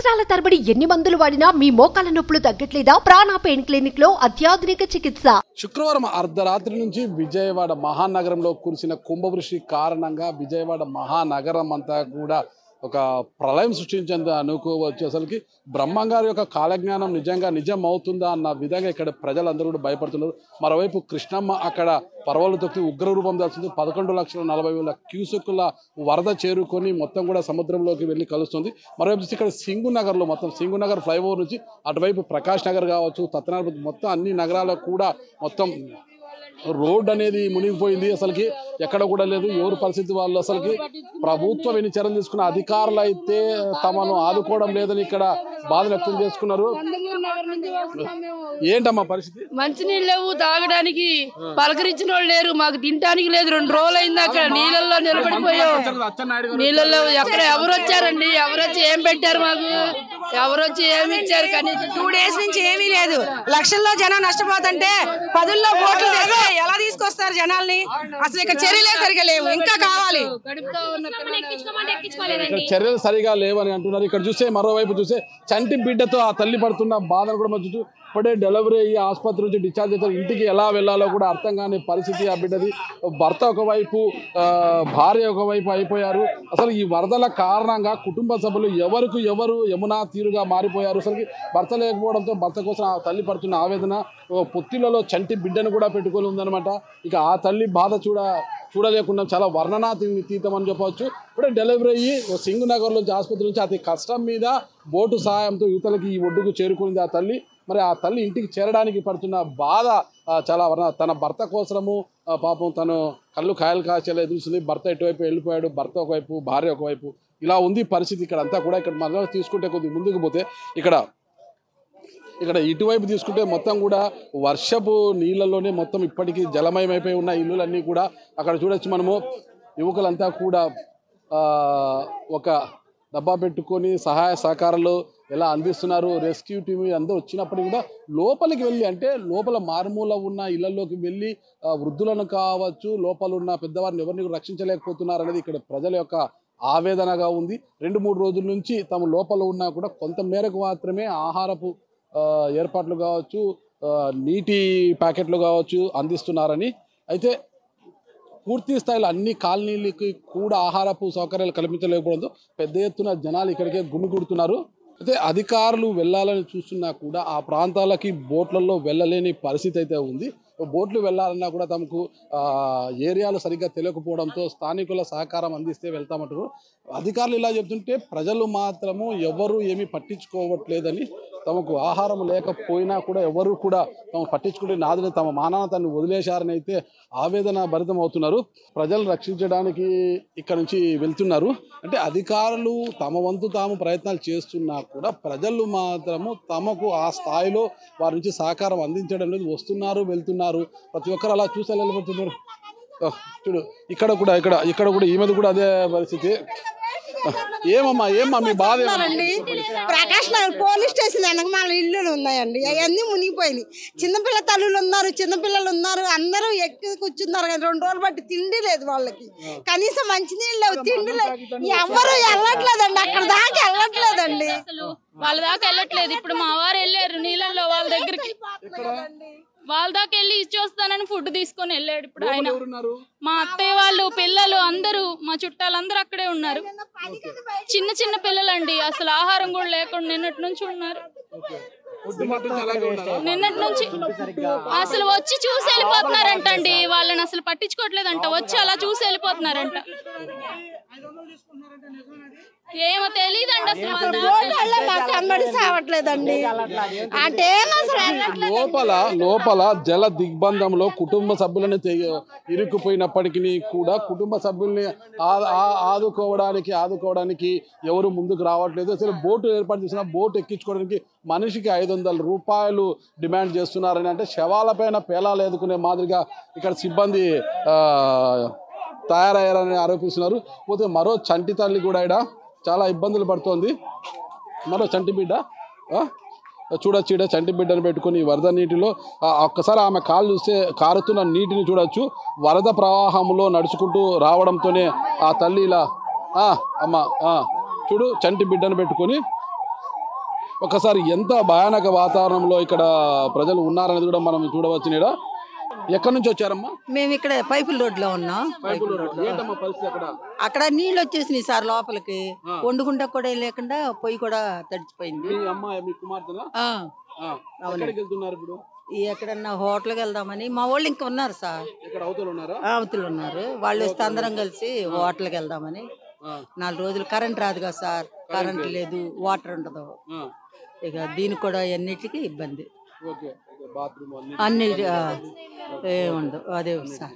సంవత్సరాల తరబడి ఎన్ని మందులు వాడినా మీ మోకాల నొప్పులు తగ్గట్లేదా ప్రాణ పెయిన్ క్లినిక్ లో అత్యాధునిక చికిత్స శుక్రవారం అర్ధరాత్రి నుంచి విజయవాడ మహానగరంలో కురిసిన కుంభవృష్టి కారణంగా విజయవాడ మహానగరం అంతా కూడా ఒక ప్రళయం సృష్టించేందుకు అనుకోవచ్చు అసలుకి బ్రహ్మంగారి యొక్క కాలజ్ఞానం నిజంగా నిజం అవుతుందా అన్న విధంగా ఇక్కడ ప్రజలందరూ కూడా భయపడుతున్నారు మరోవైపు కృష్ణమ్మ అక్కడ పర్వాలు తొక్కి ఉగ్రరూపం దాల్చింది పదకొండు లక్షల నలభై వేల క్యూసెక్కుల వరద చేరుకొని మొత్తం కూడా సముద్రంలోకి వెళ్ళి కలుస్తుంది మరోవైపు చూస్తే ఇక్కడ సింగు నగర్లో మొత్తం సింగు నగర్ ఫ్లైఓవర్ నుంచి అటువైపు ప్రకాష్ నగర్ కావచ్చు తత్తనార్ మొత్తం అన్ని నగరాలకు కూడా మొత్తం రోడ్ అనేది మునిగిపోయింది అసలుకి ఎక్కడ కూడా లేదు ఎవరు పరిస్థితి వాళ్ళు అసలుకి ప్రభుత్వం ఎన్ని చర్యలు తీసుకున్న అధికారులు అయితే తమను ఆదుకోవడం లేదని ఇక్కడ బాధ వ్యక్తం చేసుకున్నారు ఏంటమ్మా పరిస్థితి మంచినీళ్ళు లేవు తాగడానికి పలకరించిన వాళ్ళు లేరు మాకు తినడానికి లేదు రెండు రోజులు అయింది అక్కడ నీళ్ళల్లో నిలబడిపోయాం నీళ్ళల్లో ఎక్కడ ఎవరు వచ్చారండి ఎవరు వచ్చి ఏం పెట్టారు మాకు ఎవరు వచ్చి ఏమి ఇచ్చారు కానీ టూ డేస్ నుంచి ఏమీ లేదు లక్షల్లో జనం నష్టపోతుంటే పదుల్లో కోట్లు తెస్తే ఎలా తీసుకొస్తారు జనాల్ని అసలు ఇక్కడ చర్యలే సరిగా లేవు ఇంకా కావాలి కడుపుతో ఉన్న ఇక్కడ చర్యలు సరిగా లేవని అంటున్నారు ఇక్కడ చూస్తే మరోవైపు చూస్తే చంటి బిడ్డతో ఆ తల్లి పడుతున్న బాధను కూడా మనం చూస్తూ ఇప్పుడే డెలివరీ అయ్యి ఆసుపత్రి నుంచి డిశ్చార్జ్ అవుతారు ఇంటికి ఎలా వెళ్ళాలో కూడా అర్థం కాని పరిస్థితి ఆ బిడ్డది భర్త ఒకవైపు ఆ, భార్య ఒకవైపు అయిపోయారు అసలు ఈ వరదల కారణంగా కుటుంబ సభ్యులు ఎవరికి ఎవరు యమునా తీరుగా మారిపోయారు అసలు భర్త లేకపోవడంతో భర్త కోసం ఆ తల్లి పడుతున్న ఆవేదన ఓ పొత్తిళ్లలో చంటి బిడ్డను కూడా పెట్టుకొని ఉందన్నమాట ఇక ఆ తల్లి బాధ చూడ చూడలేకుండా చాలా వర్ణనాతీతం అని చెప్పవచ్చు ఇప్పుడే డెలివరీ అయ్యి ఓ సింగు నగర్ నుంచి ఆసుపత్రి నుంచి అతి కష్టం మీద బోటు సహాయంతో యువతలకి ఈ ఒడ్డుకు చేరుకుంది ఆ తల్లి మరి ఆ తల్లి ఇంటికి చేరడానికి పడుతున్న బాధ ఆ, చాలా వర్ణ తన భర్త కోసము ఆ, పాపం తను కళ్ళు కాయలు కాచేలా ఎదురుస్తుంది భర్త ఎటువైపు వెళ్ళిపోయాడు భర్త ఒకవైపు భార్య ఒకవైపు ఇలా ఉంది పరిస్థితి ఇక్కడ అంతా కూడా ఇక్కడ మనం తీసుకుంటే కొద్దిగా ముందుకు పోతే ఇక్కడ ఇక్కడ ఇటువైపు తీసుకుంటే మొత్తం కూడా వర్షపు నీళ్ళలోనే మొత్తం ఇప్పటికీ జలమయమైపోయి ఉన్న ఇల్లులన్నీ కూడా అక్కడ చూడొచ్చు మనము యువకులంతా కూడా ఆ, ఒక డబ్బా పెట్టుకొని సహాయ సహకారాలు ఎలా అందిస్తున్నారు రెస్క్యూ టీమ్ అందరూ వచ్చినప్పటికీ కూడా లోపలికి వెళ్ళి అంటే లోపల మారుమూల ఉన్న ఇళ్లలోకి వెళ్ళి ఆ, వృద్ధులను కావచ్చు లోపల ఉన్న పెద్దవారిని ఎవరిని కూడా రక్షించలేకపోతున్నారు అనేది ఇక్కడ ప్రజల యొక్క ఆవేదనగా ఉంది రెండు మూడు రోజుల నుంచి తమ లోపల ఉన్నా కూడా కొంత మేరకు మాత్రమే ఆహారపు ఆ, ఏర్పాట్లు కావచ్చు ఆ, నీటి ప్యాకెట్లు కావచ్చు అందిస్తున్నారని అయితే పూర్తి స్థాయిలో అన్ని కాలనీలకి కూడా ఆహారపు సౌకర్యాలు కల్పించలేకపోవడంతో పెద్ద ఎత్తున జనాలు ఇక్కడికే గుమిగూడుతున్నారు అయితే అధికారులు వెళ్ళాలని చూస్తున్నా కూడా ఆ ప్రాంతాలకి బోట్లలో వెళ్ళలేని పరిస్థితి అయితే ఉంది బోట్లు వెళ్ళాలన్నా కూడా తమకు ఆ, ఏరియాలు సరిగ్గా తెలియకపోవడంతో స్థానికుల సహకారం అందిస్తే వెళ్తామంటారు అధికారులు ఇలా చెప్తుంటే ప్రజలు మాత్రము ఎవరు ఏమీ పట్టించుకోవట్లేదని తమకు ఆహారం లేకపోయినా కూడా ఎవరు కూడా తమ పట్టించుకుంటే నాదని తమ మానవతను వదిలేశారని అయితే ఆవేదన భరితం అవుతున్నారు ప్రజలు రక్షించడానికి ఇక్కడ నుంచి వెళ్తున్నారు అంటే అధికారులు తమ వంతు తాము ప్రయత్నాలు చేస్తున్నా కూడా ప్రజలు మాత్రము తమకు ఆ స్థాయిలో వారి నుంచి సహకారం అందించడం లేదు వస్తున్నారు వెళ్తున్నారు ప్రతి ఒక్కరు అలా చూసి వెళ్ళిపోతున్నారు ఆ, చూడు ఇక్కడ కూడా ఇక్కడ ఇక్కడ కూడా ఈమెది కూడా అదే పరిస్థితి ఆ, ఏమమ్మా ఏమ్మా మీ బాధ ఏమమ్మా? అండి ప్రకాష్ నగర్ పోలీస్ స్టేషన్ వెనకమాల ఇల్లులు ఉన్నాయండి అవన్నీ మునిగిపోయినాయి చిన్నపిల్ల తల్లులు ఉన్నారు చిన్నపిల్లలు ఉన్నారు అందరూ ఎక్కి కూర్చున్నారు కానీ రెండు రోజులు బట్టి తిండి లేదు వాళ్ళకి కనీసం మంచినీళ్ళు లేవు తిండి లేవు ఎవరు వెళ్ళట్లేదండి అక్కడ దాకా వెళ్ళట్లేదండి అసలు వాళ్ళ దాకా వెళ్ళట్లేదు ఇప్పుడు మా వారు వెళ్ళారు నీళ్ళల్లో వాళ్ళ దగ్గరికి వాళ్ళ దాకా వెళ్ళి ఇచ్చి వస్తానని ఫుడ్ తీసుకొని వెళ్ళాడు ఇప్పుడు ఆయన ఎవరున్నారు మా అత్తయ్య వాళ్ళు పిల్లలు అందరూ మా చుట్టాలందరూ అక్కడే ఉన్నారు చిన్న చిన్న పిల్లలండి అసలు ఆహారం కూడా లేకుండా నిన్నటి నుంచి ఉన్నారు ఫుడ్ మాత్రం అలాగే ఉన్నారా? నిన్నటి నుంచి అసలు వచ్చి చూసి వెళ్ళిపోతున్నారంట అండి వాళ్ళని అసలు పట్టించుకోవట్లేదంట వచ్చి అలా చూసి వెళ్ళిపోతున్నారంట ఏమో తెలియదండి అసలు వాళ్ళ దాకా. రోడ్లలో మాకు కనబడి సావట్లేదండి అంటే అసలు వెళ్ళట్లేదు లోపల లోపల జల దిగ్బంధంలో కుటుంబ సభ్యులను తె- ఇరుక్కుపోయినప్పటికీ కూడా కుటుంబ సభ్యుల్ని ఆ- ఆ- ఆదుకోవడానికి ఆదుకోవడానికి ఎవరు ముందుకు రావట్లేదు అసలు బోటు ఏర్పాటు చేసిన బోటు ఎక్కించుకోవడానికి మనిషికి ఐదు వందల రూపాయలు డిమాండ్ చేస్తున్నారని అంటే శవాలపైన పేలాలు ఎదుకునే మాదిరిగా ఇక్కడ సిబ్బంది ఆ, తయారయ్యారని ఆరోపిస్తున్నారు పోతే మరో చంటి తల్లి కూడా ఇక్కడ చాలా ఇబ్బందులు పడుతోంది మరో చంటి బిడ్డ ఆ? చూడొచ్చు ఈడ చంటి బిడ్డను పెట్టుకొని ఈ వరద నీటిలో ఆ, ఒక్కసారి ఆమె కాలు చూస్తే కారుతున్న నీటిని చూడొచ్చు వరద ప్రవాహంలో నడుచుకుంటూ రావడంతోనే ఆ తల్లి ఇలా ఆ, అమ్మ ఆ, చూడు చంటి బిడ్డను పెట్టుకొని ఒకసారి ఎంత భయానక వాతావరణంలో ఇక్కడ ప్రజలు ఉన్నారనేది కూడా మనం చూడవచ్చు నీడ ఎక్కడి నుంచి వచ్చారమ్మా మేము ఇక్కడ పైపుల రోడ్లో ఉన్నాం పైపుల రోడ్లో. ఏంటమ్మా పరిస్థితి అక్కడ అక్కడ నీళ్ళు వచ్చేసినాయి సార్ లోపలికి ఆ. వండుకుంటా కూడా లేకుండా పొయ్యి కూడా తడిచిపోయింది మీ అమ్మ మీ కుమార్తెనా ఆ, ఆ. అవును. ఎక్కడికి వెళ్తున్నారు ఇప్పుడు ఈ ఎక్కడన్నా హోటల్కి వెళ్దామని మా వాళ్ళు ఇంకా ఉన్నారు సార్ ఇక్కడ అవతల ఉన్నారా ఆవతులు ఉన్నారు వాళ్ళు వస్తే అందరం కలిసి హోటల్కి వెళ్దామని ఆ, నాలుగు రోజులు కరెంట్ రాదు కదా సార్ కరెంట్ లేదు వాటర్ ఉండదు ఆ. ఇక దీనికి కూడా అన్నిటికీ ఇబ్బంది ఓకే ఓకే. బాత్రూమ్ అన్ని అన్ని ఏముండదు అదే సార్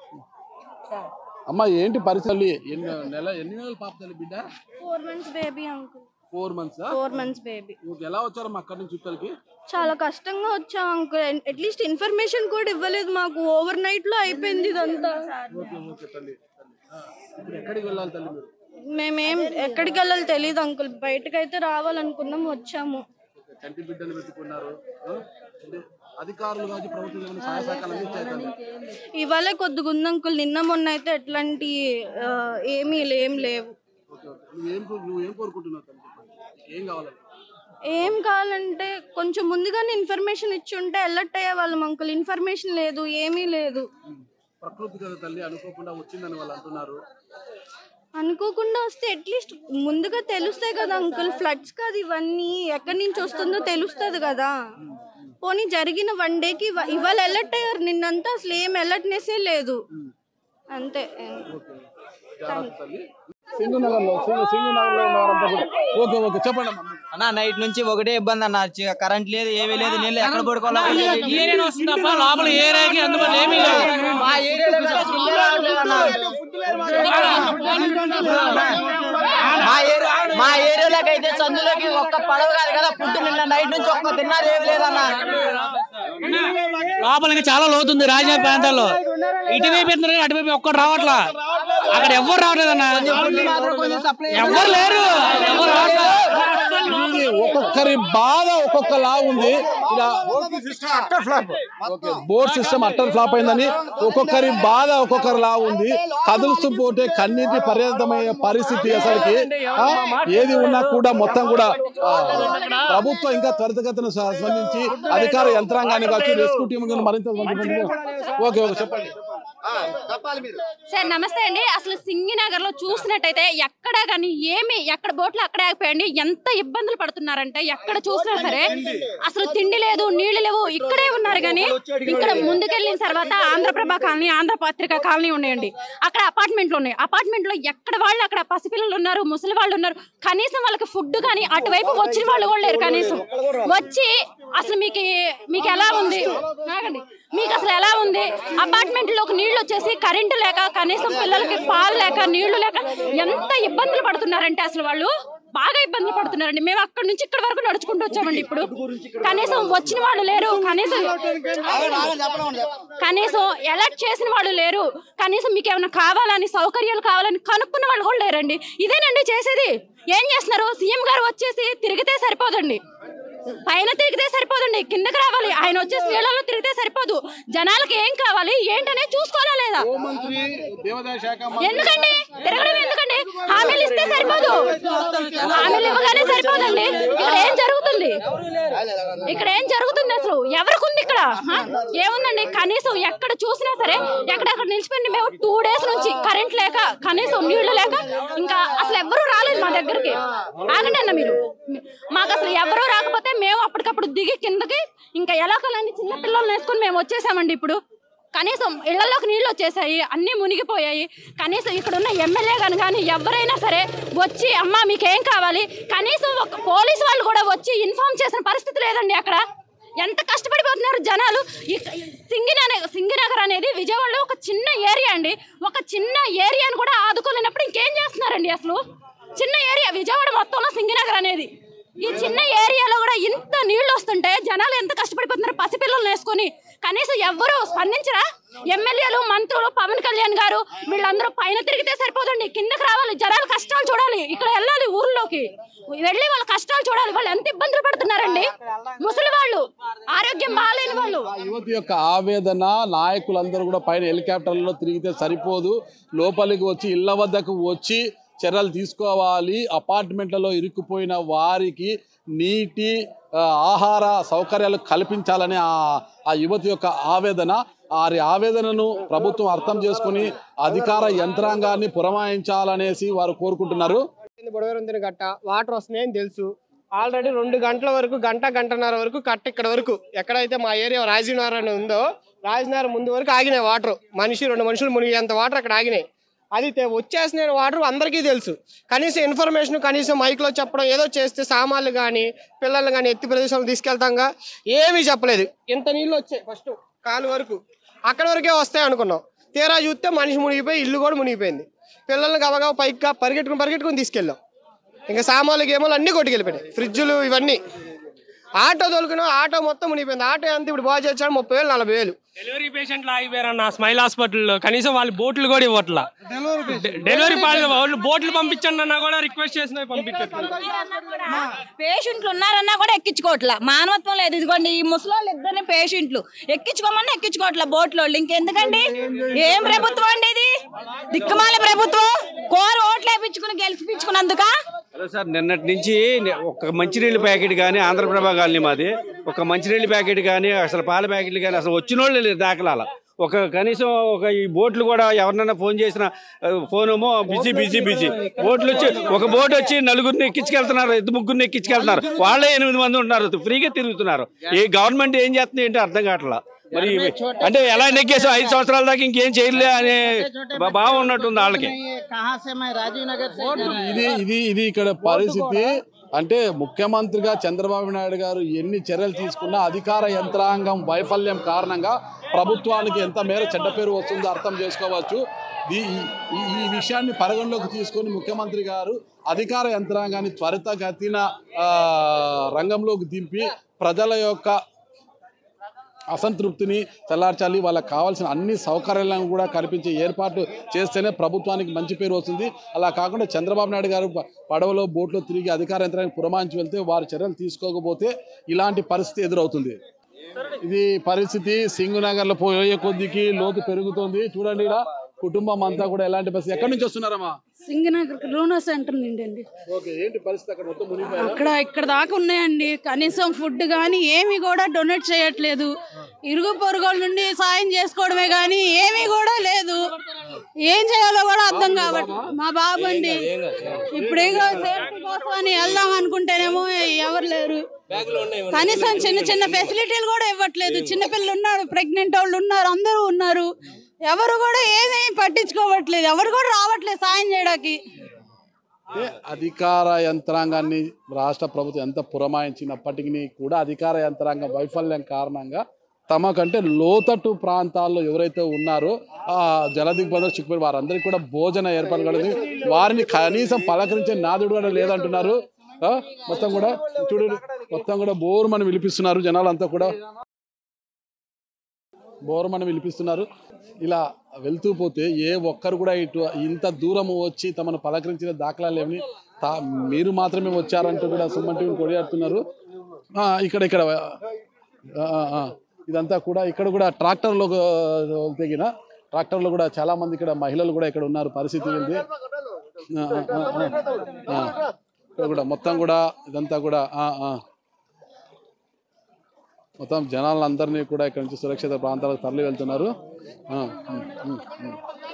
అమ్మ ఏంటి పరిస్థితులు ఎన్ని నెల ఎన్ని నెలలు పాప తల్లి బిడ్డ four months baby uncle four months four months baby నువ్వు ఎలా వచ్చారమ్మా అక్కడి నుంచి చుట్టాలకి చాలా కష్టంగా వచ్చాం అంకుల్ అట్లీస్ట్ ఇన్ఫర్మేషన్ కూడా ఇవ్వలేదు మాకు ఓవర్ నైట్ లో అయిపోయింది ఇదంతా ఓకే ఓకే తల్లి తల్లి. ఆ, ఇప్పుడు ఎక్కడికి వెళ్ళాలి తల్లి మీరు మేమేం ఎక్కడికి వెళ్ళాలి తెలియదు అంకుల్ బయటకు అయితే రావాలనుకున్నాం వచ్చాము ఓకే, చంటి బిడ్డను పెట్టుకున్నారు ఆ? అంటే అధికారులు కాదు ప్రభుత్వం ఏమైనా సహాయ సహకారాలు అందించాయి తల్లి ఇవాళ కొద్దిగా ఉంది అంకుల్ నిన్న మొన్న అయితే ఎట్లాంటి ఆ, ఏమీ ఏం లేవు ఓకే ఓకే నువ్వేం కో- నువ్వేం కోరుకుంటున్నావు తల్లి చెప్పండి. ఏం కావాలి ఏం కావాలంటే కొంచెం ముందుగానే ఇన్ఫర్మేషన్ ఇచ్చి ఉంటే అలర్ట్ అయ్యే వాళ్ళం అంకుల్ ఇన్ఫర్మేషన్ లేదు ఏమీ లేదు ప్రకృతి కదా తల్లి అనుకోకుండా వచ్చిందని వాళ్ళు అంటున్నారు అనుకోకుండా వస్తే అట్లీస్ట్ ముందుగా తెలుస్తాయి కదా అంకుల్ ఫ్లడ్స్ కాదు ఇవన్నీ ఎక్కడి నుంచి వస్తుందో తెలుస్తుంది కదా పోనీ జరిగిన వన్ డేకి ఇవ- ఇవాళ అలర్ట్ అయ్యారు నిన్నంతా అసలు ఏం అలర్ట్నెస్ లేదు అంతే జాగ్రత్త తల్లి సింగు నగర్లో సింగు సింగు నగర్లో ఉన్న వారంతా కూడా ఓకే ఓకే చెప్పండి అమ్మా అన్న నైట్ నుంచి ఒకటే ఇబ్బంది అన్న చి- కరెంట్ లేదు ఏమీ లేదు నీళ్ళు ఎక్కడ పడుకోవాలో కూడా తెలియదు. ఏరియా వస్తుంది తప్ప లోపల ఏరియాకి అందుబాటులో ఏమీ లేదు మా ఏరియాలో కూడా ఫుడ్ రావట్లేదు అన్న. మా ఏరియా మా ఏరియాలోకి అయితే సందులోకి ఒక్క పడవ కాదు కదా ఫుడ్ నిన్న నైట్ నుంచి ఒక్క తిన్నది ఏమి లేదన్న లోపల ఇంకా చాలా లోతుంది రాజా ప్రాంతాల్లో ఇటువైపు ఎత్తున్నారు కానీ అటువైపు ఒక్కడు రావట్లా అక్కడ ఎవ్వరు రావట్లేదన్న మాత్రం కొంచెం సప్లై ఎవ్వరు లేరు ఎవ్వరు రావట్లేదు ఇది ఒక్కొక్కరి బాధ ఒక్కొక్కలా ఉంది ఇలా okay board system utter flop అయిందని ఒక్కొక్కరి బాధ ఒక్కొక్కరిలా ఉంది కదులుతూ పోతే కన్నీటి పర్యంతమయ్యే పరిస్థితి అసలుకి ఆ, ఏది ఉన్నా కూడా మొత్తం కూడా ఆ, ప్రభుత్వం ఇంకా త్వరితగతిన స్ప- స్పందించి అధికార యంత్రాంగాన్ని కావచ్చు రెస్క్యూ టీం మరింత స్పందించండి. ఓకే ఓకే చెప్పండి సార్ నమస్తే అండి అసలు సింగినగర్ లో చూసినట్టయితే ఎక్కడ కానీ ఏమి ఎక్కడ బోట్లు అక్కడే ఆగిపోయండి ఎంత ఇబ్బందులు పడుతున్నారంటే ఎక్కడ చూసినా సరే అసలు తిండి లేదు నీళ్లు లేవు ఇక్కడే ఉన్నారు కానీ ఇక్కడ ముందుకెళ్ళిన తర్వాత ఆంధ్రప్రభ కాలనీ ఆంధ్ర పత్రిక కాలనీ ఉన్నాయండి అక్కడ అపార్ట్మెంట్లు ఉన్నాయి అపార్ట్మెంట్ లో ఎక్కడ వాళ్ళు అక్కడ పసిపిల్లలు ఉన్నారు ముసలి వాళ్ళు ఉన్నారు కనీసం వాళ్ళకి ఫుడ్ కానీ అటువైపు వచ్చిన వాళ్ళు కూడా లేరు కనీసం వచ్చి అసలు మీకు మీకు ఎలా ఉంది ఆగండి మీకు అసలు ఎలా ఉంది అపార్ట్మెంట్ లోకి నీళ్లు వచ్చేసి కరెంటు లేక కనీసం పిల్లలకి పాలు లేక నీళ్లు లేక ఎంత ఇబ్బందులు పడుతున్నారంటే అసలు వాళ్ళు బాగా ఇబ్బందులు పడుతున్నారండి మేము అక్కడ నుంచి ఇక్కడ వరకు నడుచుకుంటూ వచ్చామండి ఇప్పుడు కనీసం వచ్చిన వాళ్ళు లేరు కనీసం కనీసం ఎలర్ట్ చేసిన వాళ్ళు లేరు కనీసం మీకు ఏమైనా కావాలని సౌకర్యాలు కావాలని కనుక్కున్న వాళ్ళు కూడా లేరండి ఇదేనండి చేసేది ఏం చేస్తున్నారు సీఎం గారు వచ్చేసి తిరిగితే సరిపోదండి పైన తిరిగితే సరిపోదండి కిందకి రావాలి ఆయన వచ్చేసి నీళ్ళలో తిరిగితే సరిపోదు జనాలకి ఏం కావాలి ఏంటనేది చూసుకోవాలా లేదా హోంమంత్రి దేవాదాయ శాఖ మంత్రి ఎందుకండి తిరగడం ఎందుకండి హామీలు ఇస్తే సరిపోదు హామీలు ఇవ్వగానే సరిపోదండి ఇక్కడ ఏం జరుగుతుంది ఇక్కడ ఏం జరుగుతుంది అసలు ఎవరికి ఉంది ఇక్కడ ఆ? ఏముందండి కనీసం ఎక్కడ చూసినా సరే ఎక్కడెక్కడ నిలిచిపోయింది మేము టూ డేస్ నుంచి కరెంట్ లేక కనీసం నీళ్లు లేక ఇంకా అసలు ఎవరు రాలేదు మా దగ్గరికి ఆగండి అన్న మీరు మాకు అసలు ఎవరు రాకపోతే మేము అప్పటికప్పుడు దిగి కిందకి ఇంకా ఎలా కలండి చిన్న పిల్లల్ని వేసుకొని మేము వచ్చేసామండి ఇప్పుడు కనీసం ఇళ్లలోకి నీళ్ళు వచ్చేసాయి అన్నీ మునిగిపోయాయి కనీసం ఇక్కడ ఉన్న ఎమ్మెల్యే గాని కానీ ఎవరైనా సరే వచ్చి అమ్మ మీకేం కావాలి కనీసం ఒక పోలీసు వాళ్ళు కూడా వచ్చి ఇన్ఫార్మ్ చేసిన పరిస్థితి లేదండి అక్కడ ఎంత కష్టపడిపోతున్నారు జనాలు ఇక- సింగినగర్ సింగినగర్ అనేది విజయవాడలో ఒక చిన్న ఏరియా అండి ఒక చిన్న ఏరియాను కూడా ఆదుకోలేనప్పుడు ఇంకేం చేస్తున్నారండి అసలు చిన్న ఏరియా విజయవాడ మొత్తంలో సింగినగర్ అనేది ఈ చిన్న ఏరియాలో కూడా ఇంత నీళ్లు వస్తుంటే జనాలు ఎంత కష్టపడిపోతున్నారు పసిపిల్లల్ని వేసుకొని కనీసం ఎవ్వరూ స్పందించరా ఎమ్మెల్యేలు మంత్రులు పవన్ కళ్యాణ్ గారు వీళ్ళందరూ పైన తిరిగితే సరిపోదండి కిందకి రావాలి జనాలు కష్టాలు చూడాలి ఇక్కడ వెళ్ళాలి ఊర్లోకి వెళ్ళి వాళ్ళ కష్టాలు చూడాలి వాళ్ళు ఎంత ఇబ్బందులు పడుతున్నారండి ముసలి వాళ్ళు ఆరోగ్యం బాగాలేని వాళ్ళు ఆ యువతి యొక్క ఆవేదన నాయకులందరూ కూడా పైన హెలికాప్టర్లలో తిరిగితే సరిపోదు లోపలికి వచ్చి ఇళ్ల వద్దకు వచ్చి చర్యలు తీసుకోవాలి అపార్ట్మెంట్లలో ఇరుక్కుపోయిన వారికి నీటి ఆ, ఆహార సౌకర్యాలు కల్పించాలని ఆ ఆ యువతి యొక్క ఆవేదన వారి ఆవేదనను ప్రభుత్వం అర్థం చేసుకుని అధికార యంత్రాంగాన్ని పురమాయించాలనేసి వారు కోరుకుంటున్నారు బుడవరంతిన గట్ట వాటర్ వస్తున్నాయని తెలుసు ఆల్రెడీ రెండు గంటల వరకు గంట గంటన్నర వరకు కట్ట ఇక్కడ వరకు ఎక్కడైతే మా ఏరియా రాజీనగర్ అని ఉందో రాజీనగర్ ముందు వరకు ఆగినాయి వాటర్ మనిషి రెండు మనుషులు మునిగేంత వాటర్ అక్కడ ఆగినాయి అది తె- వచ్చేసిన వాటర్ అందరికీ తెలుసు కనీసం ఇన్ఫర్మేషన్ కనీసం మైక్లో చెప్పడం ఏదో చేస్తే సామాన్లు కానీ పిల్లలు కానీ ఎత్తి ప్రదేశాలు తీసుకెళ్తాంగా ఏమీ చెప్పలేదు ఇంత నీళ్ళు వచ్చాయి ఫస్ట్ కాలు వరకు అక్కడ వరకే వస్తాయి అనుకున్నాం తీరా చూస్తే మనిషి మునిగిపోయి ఇల్లు కూడా మునిగిపోయింది పిల్లల్ని గబగబా పైకి గా- పరిగెట్టుకుని పరిగెట్టుకుని తీసుకెళ్ళాం ఇంకా సామాన్లు గేమాలు అన్నీ కొట్టుకెళ్ళిపోయాయి ఫ్రిడ్జులు ఇవన్నీ ఆటో తోలుకున్నాం ఆటో మొత్తం మునిగిపోయింది ఆటో ఎంత ఇప్పుడు బాగా చేర్చాడు ముప్పై వేలు నలభై వేలు డెలివరీ పేషెంట్లు ఆగిపోయారన్న స్మైల్ హాస్పిటల్లో కనీసం వాళ్ళు బోట్లు కూడా ఇవ్వట్లా డె- డెలివరీ పాలు వాళ్ళు బోట్లు పంపించండి అన్నా కూడా రిక్వెస్ట్ చేసిన పంపించట్లేదు పేషెంట్లు ఉన్నారన్నా కూడా ఎక్కించుకోవట్లా మానవత్వం లేదు ఇదిగోండి ఈ ముసలోళ్ళు ఇద్దరిని పేషెంట్లు ఎక్కించుకోమన్నా ఎక్కించుకోవట్లా బోట్లో ఇంకెందుకండి ఏం ప్రభుత్వం అండి ఇది దిక్కుమాల ప్రభుత్వం కోరు ఓట్లు వేపించుకుని గెలిపించుకున్నందుక హలో సార్ నిన్నటి నుంచి నే- ఒక మంచినీళ్ళ ప్యాకెట్ కానీ ఆంధ్రప్రభ కాలనీ మాది ఒక మంచినీళ్ళ ప్యాకెట్ కానీ అసలు పాల ప్యాకెట్లు కానీ అసలు వచ్చిన వాళ్ళు లేరు దాఖలాల ఒక కనీసం ఒక ఈ బోట్లు కూడా ఎవరినైనా ఫోన్ చేసిన ఫోన్ ఏమో బిజీ బిజీ బిజీ బోట్లు వచ్చి ఒక బోట్ వచ్చి నలుగురిని ఎక్కించుకెళ్తున్నారు ఇద్దరు ముగ్గురిని ఎక్కించుకెళ్తున్నారు వాళ్ళే ఎనిమిది మంది ఉంటున్నారు ఫ్రీగా తిరుగుతున్నారు ఈ గవర్నమెంట్ ఏం చేస్తుంది ఏంటో అర్థం కావట్లా మరి ఇవి- అంటే ఎలా నెగ్గేసాం ఐదు సంవత్సరాల దాకా ఇంకేం చేయలే అనే భా- భావం ఉన్నట్టుంది వాళ్ళకి कहाँ से मैं राजीव नगर से ఇది ఇది ఇది ఇక్కడ పరిస్థితి అంటే ముఖ్యమంత్రిగా చంద్రబాబు నాయుడు గారు ఎన్ని చర్యలు తీసుకున్నా అధికార యంత్రాంగం వైఫల్యం కారణంగా ప్రభుత్వానికి ఎంత మేర చెడ్డ పేరు వస్తుందో అర్థం చేసుకోవచ్చు ఈ ఈ- ఈ విషయాన్ని పరిగణలోకి తీసుకొని ముఖ్యమంత్రి గారు అధికార యంత్రాంగాన్ని త్వరితగతిన ఆ, రంగంలోకి దింపి ప్రజల యొక్క అసంతృప్తిని చల్లార్చాలి వాళ్ళకి కావాల్సిన అన్ని సౌకర్యాలను కూడా కల్పించే ఏర్పాటు చేస్తేనే ప్రభుత్వానికి మంచి పేరు వస్తుంది అలా కాకుండా చంద్రబాబు నాయుడు గారు ప- పడవలో బోట్లో తిరిగి అధికార యంత్రానికి పురమాయించి వెళ్తే వారు చర్యలు తీసుకోకపోతే ఇలాంటి పరిస్థితి ఎదురవుతుంది ఇది పరిస్థితి సింగునగర్లో పోయే కొద్దికి లోతు పెరుగుతోంది చూడండి ఇక్కడ కుటుంబం అంతా కూడా ఎలాంటి పరిస్థితి ఎక్కడి నుంచి వస్తున్నారమ్మా సింగనగర్ రూనా సెంటర్ నుండి అండి ఓకే ఏంటి పరిస్థితి అక్కడ మొత్తం మునిగిపోయారా? అక్కడ ఇక్కడ దాకా ఉన్నాయండి కనీసం ఫుడ్ కానీ ఏమి కూడా డొనేట్ చేయట్లేదు ఇరుగు పొరుగుల నుండి సాయం చేసుకోవడమే కానీ ఏమీ కూడా లేదు ఏం చేయాలో కూడా అర్థం కాబట్టి మా బాబు అండి ఇప్పుడు ఏదో సేఫ్టీ కోసం అని వెళ్దాం అనుకుంటేనేమో ఎవరు లేరు కనీసం చిన్న చిన్న ఫెసిలిటీలు కూడా ఇవ్వట్లేదు చిన్నపిల్లలు ఉన్నారు ప్రెగ్నెంట్ వాళ్ళు ఉన్నారు అందరూ ఉన్నారు ఎవరు కూడా ఏమీ పట్టించుకోవట్లేదు ఎవరు కూడా రావట్లేదు సాయం చేయడానికి అంటే అధికార యంత్రాంగాన్ని రాష్ట్ర ప్రభుత్వం ఎంత పురమాయించినప్పటికీ కూడా అధికార యంత్రాంగం వైఫల్యం కారణంగా తమకంటే లోతట్టు ప్రాంతాల్లో ఎవరైతే ఉన్నారో ఆ జలదిగ్బంధం చిక్కుపోయి వారందరికీ కూడా భోజన ఏర్పాటు కలిగింది వారిని కనీసం పలకరించే నాదుడు కూడా లేదంటున్నారు ఆ, మొత్తం కూడా చూడు మొత్తం కూడా బోరుమని విలిపిస్తున్నారు జనాలంతా కూడా బోరుమని విలిపిస్తున్నారు ఇలా వెళ్తూ పోతే ఏ ఒక్కరు కూడా ఇటు ఇంత దూరం వచ్చి తమను పలకరించిన దాఖలాలు ఏమని తా మీరు మాత్రమే వచ్చారంటూ కూడా సుమన్ టీవీ కొడియాడుతున్నారు ఆ, ఇక్కడ ఇక్కడ ఆ, ఆ, ఆ. ఇదంతా కూడా ఇక్కడ కూడా ట్రాక్టర్లో తెగిన ట్రాక్టర్లో కూడా చాలా మంది ఇక్కడ మహిళలు కూడా ఇక్కడ ఉన్నారు పరిస్థితి ఏంటి ఆ, ఆ, ఆ, ఆ. ఇక్కడ కూడా మొత్తం కూడా ఇదంతా కూడా ఆ, ఆ. మొత్తం జనాలందరినీ కూడా ఇక్కడ నుంచి సురక్షిత ప్రాంతాలకు తరలి వెళ్తున్నారు ఆ, ఉమ్, ఉమ్, ఉమ్.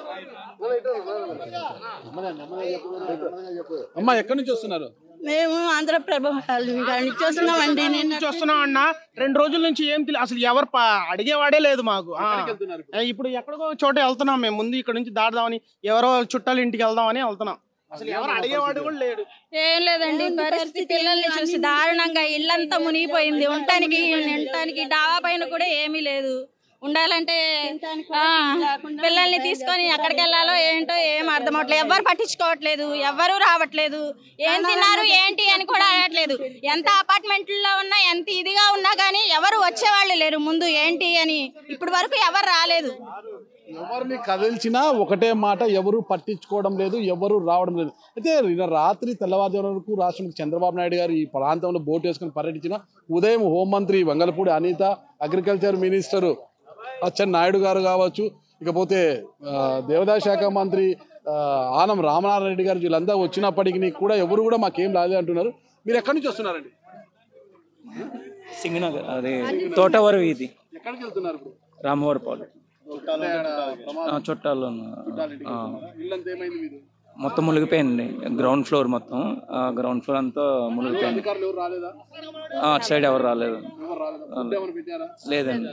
అమ్మా ఎక్కడి నుంచి వస్తున్నారు మేము ఆంధ్రప్రభ నుంచి వస్తున్నామండి నేను నుంచి వస్తున్నాం అన్న రెండు రోజుల నుంచి ఏం తెలియదు అసలు ఎవరు ప- అడిగేవాడే లేదు మాకు ఆ. ఆ, ఇప్పుడు ఎక్కడికో చోట వెళ్తున్నాం మేము ముందు ఇక్కడ నుంచి దాడదామని ఎవరో చుట్టాల ఇంటికి వెళ్దామని వెళ్తున్నాం అసలు ఎవరు అడిగేవాడు కూడా లేడు ఏం లేదండి పరిస్థితి పిల్లల్ని చూసి దారుణంగా ఇల్లంతా మునిగిపోయింది ఉండటానికి ఉండటానికి డాబా పైన కూడా ఏమీ లేదు ఉండాలంటే ఆ, పిల్లల్ని తీసుకొని ఎక్కడికి వెళ్ళాలో ఏంటో ఏం అర్థం అవట్లేదు ఎవ్వరు పట్టించుకోవట్లేదు ఎవ్వరు రావట్లేదు ఏం తిన్నారు ఏంటి అని కూడా అనట్లేదు ఎంత అపార్ట్మెంట్లో ఉన్నా ఎంత ఇదిగా ఉన్నా కానీ ఎవరు వచ్చేవాళ్ళు లేరు ముందు ఏంటి అని ఇప్పటి వరకు ఎవరు రాలేదు ఎవరిని కదిల్చినా ఒకటే మాట ఎవరు పట్టించుకోవడం లేదు ఎవరు రావడం లేదు అయితే నిన్న రాత్రి తెల్లవారుజామున వరకు రాష్ట్రంలో చంద్రబాబు నాయుడు గారు ఈ ప్రాంతంలో బోటు వేసుకుని పర్యటించిన ఉదయం హోంమంత్రి వంగలపూడి అనిత అగ్రికల్చర్ మినిస్టరు అచ్చెన్ నాయుడు గారు కావచ్చు ఇకపోతే ఆ, దేవాదాయ శాఖ మంత్రి ఆ, ఆనం రామనారాయణ రెడ్డి గారు వీళ్ళంతా వచ్చినప్పటికీ కూడా ఎవరు కూడా మాకేం రాలేదు అంటున్నారు మీరు ఎక్కడి నుంచి వస్తున్నారండి సింగనగర్ అదే తోటవరం వీధి ఎక్కడికి వెళ్తున్నారు ఇప్పుడు రామవరపాలు ఆ, చుట్టాలు ఆ, ఇల్లంతా ఏమైంది మీరు మొత్తం మునిగిపోయింది గ్రౌండ్ ఫ్లోర్ మొత్తం ఆ గ్రౌండ్ ఫ్లోర్ అంతా మునిగిపోయింది అధికారులు ఎవరు రాలేదా ఆ, అటు సైడ్ ఎవరు రాలేదు ఎవరు రాలేదా ఫుడ్ ఏమైనా పెట్టారా లేదండి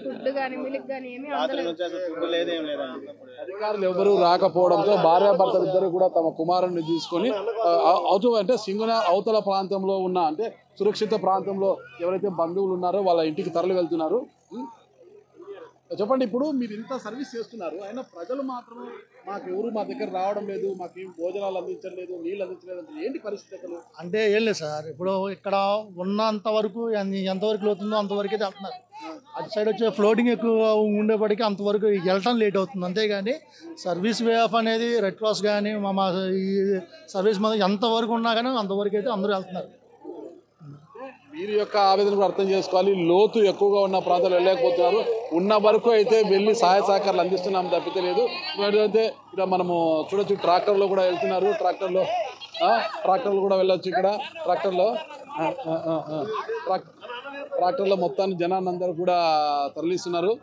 అధికారులు ఎవరు రాకపోవడంతో భార్యాభర్తలు ఇద్దరు కూడా తమ కుమారుడిని తీసుకొని ఆ, అవతల అంటే సింగున అవతల ప్రాంతంలో ఉన్న అంటే సురక్షిత ప్రాంతంలో ఎవరైతే బంధువులు ఉన్నారో వాళ్ళ ఇంటికి తరలి వెళ్తున్నారు ఉం? చెప్పండి ఇప్పుడు మీరు ఇంత సర్వీస్ చేస్తున్నారు అయినా ప్రజలు మాత్రం మాకు ఎవరు మా దగ్గర రావడం లేదు మాకేం భోజనాలు అందించలేదు నీళ్ళు అందించలేదు అంటే ఏంటి పరిస్థితి అసలు అంటే ఏం లేదు సార్ ఇప్పుడు ఇక్కడ ఉన్నంత వరకు ఎన్ని- ఎంతవరకు అవుతుందో అంతవరకే వెళ్తున్నారు అటు సైడ్ వచ్చే ఫ్లోటింగ్ ఎక్కువ ఉండేప్పటికీ అంతవరకు వెళ్ళటం లేట్ అవుతుంది అంతేగాని సర్వీస్ వే ఆఫ్ అనేది రెడ్ క్రాస్ కానీ మా మా ఈ సర్వీస్ మీద ఎంతవరకు ఉన్నా కానీ అంతవరకు అయితే అందరూ వెళ్తున్నారు వీరి యొక్క ఆవేదన కూడా అర్థం చేసుకోవాలి లోతు ఎక్కువగా ఉన్న ప్రాంతాలు వెళ్ళలేకపోతున్నారు ఉన్న వరకు అయితే వెళ్ళి సహాయ సహకారాలు అందిస్తున్నాం తప్పితే లేదు అయితే ఇక్కడ మనము చూడొచ్చు ట్రాక్టర్లో కూడా వెళ్తున్నారు ట్రాక్టర్లో ఆ, ట్రాక్టర్లు కూడా వెళ్ళొచ్చు ఇక్కడ ట్రాక్టర్లో ఆ, ఆ, ఆ, ఆ. ట్రాక్ ట్రాక్టర్లో మొత్తాన్ని జనాన్ని అందరూ కూడా తరలిస్తున్నారు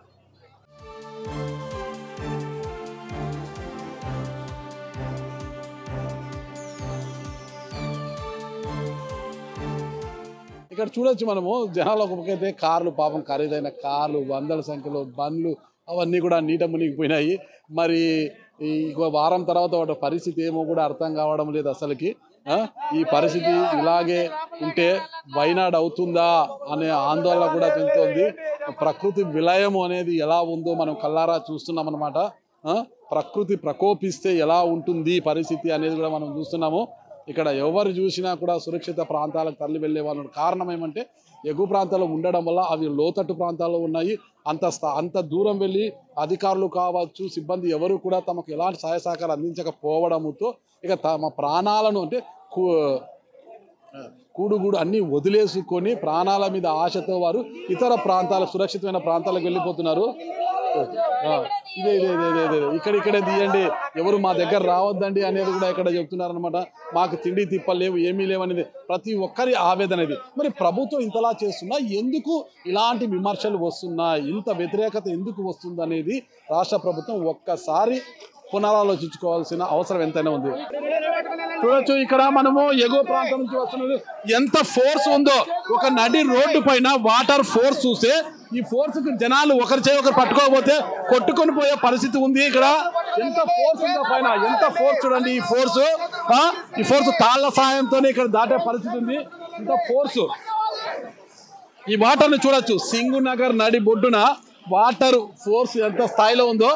ఇక్కడ చూడొచ్చు మనము జనాలు ఒక్కొక్కైతే కార్లు పాపం ఖరీదైన కార్లు వందల సంఖ్యలో బండ్లు అవన్నీ కూడా నీట మునిగిపోయినాయి మరి ఈ ఇంకో వారం తర్వాత వాటి పరిస్థితి ఏమో కూడా అర్థం కావడం లేదు అసలుకి ఆ? ఈ పరిస్థితి ఇలాగే ఉంటే వైనాడ్ అవుతుందా అనే ఆందోళన కూడా చెందుతోంది ప్రకృతి విలయము అనేది ఎలా ఉందో మనం కల్లారా చూస్తున్నాం అనమాట ప్రకృతి ప్రకోపిస్తే ఎలా ఉంటుంది పరిస్థితి అనేది కూడా మనం చూస్తున్నాము ఇక్కడ ఎవరు చూసినా కూడా సురక్షిత ప్రాంతాలకు తరలి వెళ్ళే వాళ్ళు కారణం ఏమంటే ఎగువ ప్రాంతాల్లో ఉండడం వల్ల అవి లోతట్టు ప్రాంతాల్లో ఉన్నాయి అంత స్థా- అంత దూరం వెళ్ళి అధికారులు కావచ్చు సిబ్బంది ఎవరు కూడా తమకు ఎలాంటి సహాయ సహకారం అందించకపోవడంతో ఇక తమ ప్రాణాలను అంటే కూ- కూడుగూడు అన్ని వదిలేసుకొని ప్రాణాల మీద ఆశతో వారు ఇతర ప్రాంతాల సురక్షితమైన ప్రాంతాలకు వెళ్ళిపోతున్నారు ఆ, ఇదే ఇదే ఇదే ఇదే ఇదే ఇక్కడ ఇక్కడే తీయండి ఎవరు మా దగ్గర రావద్దండి అనేది కూడా ఇక్కడ చెప్తున్నారు అనమాట మాకు తిండి తిప్పలు లేవు ఏమీ లేవు అనేది ప్రతి ఒక్కరి ఆవేదన ఇది మరి ప్రభుత్వం ఇంతలా చేస్తున్నా ఎందుకు ఇలాంటి విమర్శలు వస్తున్నాయి ఇంత వ్యతిరేకత ఎందుకు వస్తుంది అనేది రాష్ట్ర ప్రభుత్వం ఒక్కసారి పునరాలోచించుకోవాల్సిన అవసరం ఎంతైనా ఉంది చూడొచ్చు ఇక్కడ మనము ఎగువ ప్రాంతం నుంచి వస్తున్నది ఎంత ఫోర్స్ ఉందో ఒక నడి రోడ్డు పైన వాటర్ ఫోర్స్ చూస్తే ఈ ఫోర్స్ కి జనాలు ఒకరి చేయి ఒకరు పట్టుకోకపోతే కొట్టుకొని పోయే పరిస్థితి ఉంది ఇక్కడ ఎంత ఫోర్స్ ఉందో పైన ఎంత ఫోర్స్ చూడండి ఈ ఫోర్స్ ఈ ఫోర్స్ తాళ్ల సాయంతోనే ఇక్కడ దాటే పరిస్థితి ఉంది ఇంత ఫోర్స్ ఈ వాటర్ ని చూడొచ్చు సింగు నగర్ నడి బొడ్డున వాటర్ ఫోర్స్ ఎంత స్థాయిలో ఉందో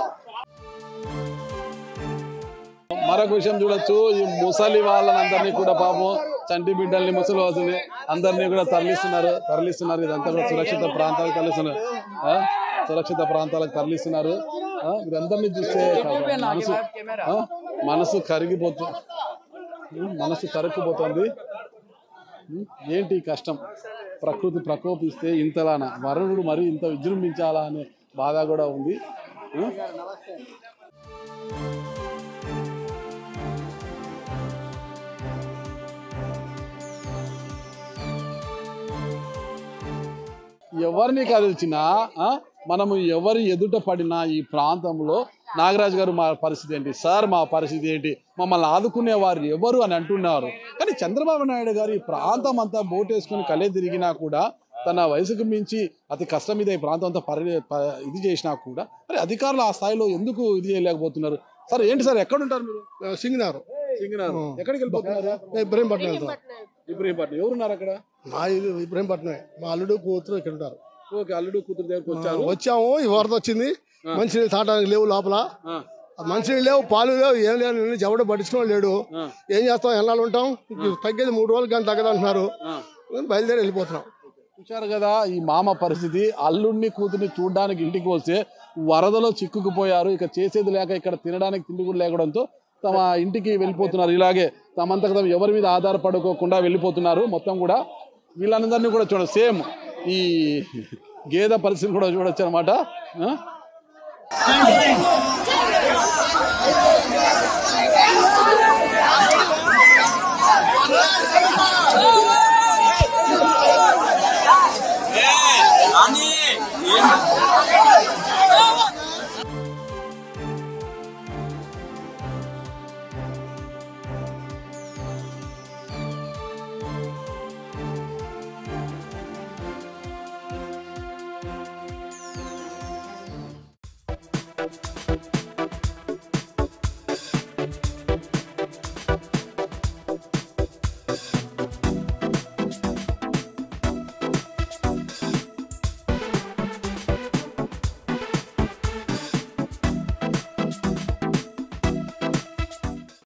మరొక విషయం చూడొచ్చు ఈ ముసలి వాళ్ళని అందరినీ కూడా పాపం చంటి బిడ్డల్ని ముసలి వాళ్ళని అందరినీ కూడా తరలిస్తున్నారు తరలిస్తున్నారు ఇదంతా కూడా సురక్షిత ప్రాంతాలకు తరలిస్తున్నారు ఆ? సురక్షిత ప్రాంతాలకు తరలిస్తున్నారు ఆ? వీరందరినీ చూస్తే మనసు ఆ? మనసు కరిగిపోతుంది మనసు కరుక్కుపోతుంది ఉం? ఏంటి ఈ కష్టం ప్రకృతి ప్రకోపిస్తే ఇంతలానా వరుణుడు మరి ఇంత విజృంభించాలా అనే బాధ కూడా ఉంది ఉం? ఎవరిని కదిల్చినా ఆ, మనము ఎవరు ఎదుట పడినా ఈ ప్రాంతంలో నాగరాజు గారు మా పరిస్థితి ఏంటి సార్ మా పరిస్థితి ఏంటి మమ్మల్ని ఆదుకునే వారు ఎవరు అని అంటున్నారు కానీ చంద్రబాబు నాయుడు గారు ఈ ప్రాంతం అంతా బోటేసుకుని కలే తిరిగినా కూడా తన వయసుకు మించి అతి కష్టం మీద ఈ ప్రాంతం అంతా పరి ప- ఇది చేసినా కూడా మరి అధికారులు ఆ స్థాయిలో ఎందుకు ఇది చేయలేకపోతున్నారు సార్ ఏంటి సార్ ఎక్కడ ఉంటారు మీరు సింగనారు సింగనారు ఎక్కడికి వెళ్ళిపోతున్నారు ఇబ్రహీంపట్నం వెళ్తాం ఇబ్రహీంపట్నం ఎవరున్నారు అక్కడ మా ఇల్లు ఇబ్రహీంపట్నమే మా అల్లుడు కూతురు ఇక్కడ ఉంటారు ఓకే అల్లుడు కూతురు దగ్గరకు వచ్చారు వచ్చాము ఈ వరద వచ్చింది మంచినీళ్ళు తాగడానికి లేవు లోపల ఆ మంచినీళ్ళు లేవు పాలు లేవు ఏం లేవు నిన్ను ఎవడో పట్టించుకోవడం లేడు ఏం చేస్తాం ఎన్నాళ్ళు ఉంటాం ఇంక తగ్గేది మూడు రోజులు కానీ తగ్గదంటున్నారు బయలుదేరి వెళ్ళిపోతున్నాం చూశారు కదా ఈ మామ పరిస్థితి అల్లుడిని కూతుర్ని చూడడానికి ఇంటికి వస్తే వరదలో చిక్కుకుపోయారు ఇక చేసేది లేక ఇక్కడ తినడానికి తిండి కూడా లేకడంతో తమ ఇంటికి వెళ్ళిపోతున్నారు ఇలాగే తమంతకు తాము ఎవరి మీద ఆధారపడుకోకుండా వెళ్ళిపోతున్నారు మొత్తం కూడా వీళ్ళందరినీ కూడా చూడ సేమ్ ఈ గేదె పరిస్థితి కూడా చూడొచ్చు అనమాట ఆ